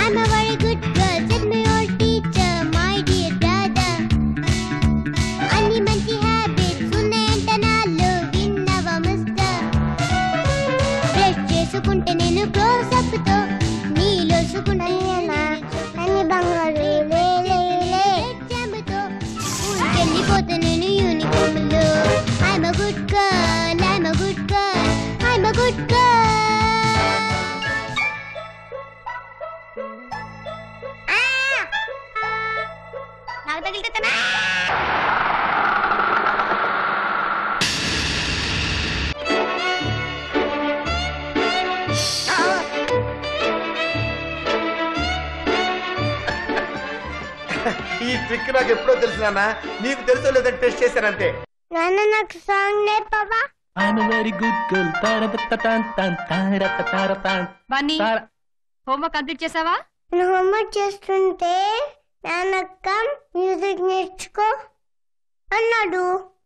I'm a very good girl, said my old teacher, my dear brother. అన్ని మంచి habits ఉన్నాయంట నాలో విన్నవా mister brush చేసుకుంటే నేను క్లోజ్ అప్ తో నీలో సుకుంటే అన్ని బంగారు ఎగ్జామ్తో స్కూల్కి వెళ్ళిపోతే నేను యూనిఫామ్ లో I'm a good girl I'm a good girl I'm a good girl నాకు తగిలితే ఈ ట్రిక్ నాకు ఎప్పుడో తెలుసు నాన్న నీకు తెలుసో లేదని టెస్ట్ చేశానంతే నాన్న నాకు సాంగ్ నేర్పవా I'm a very good girl. తారతతతాన్ తాన్ తారతతారతాన్ బన్నీ తార- హోంవర్క్ కంప్లీట్ చేసావా నేను హోంవర్క్ చేస్తుంటే నాన్నక్క మ్యూజిక్ నేర్చుకో అన్నాడు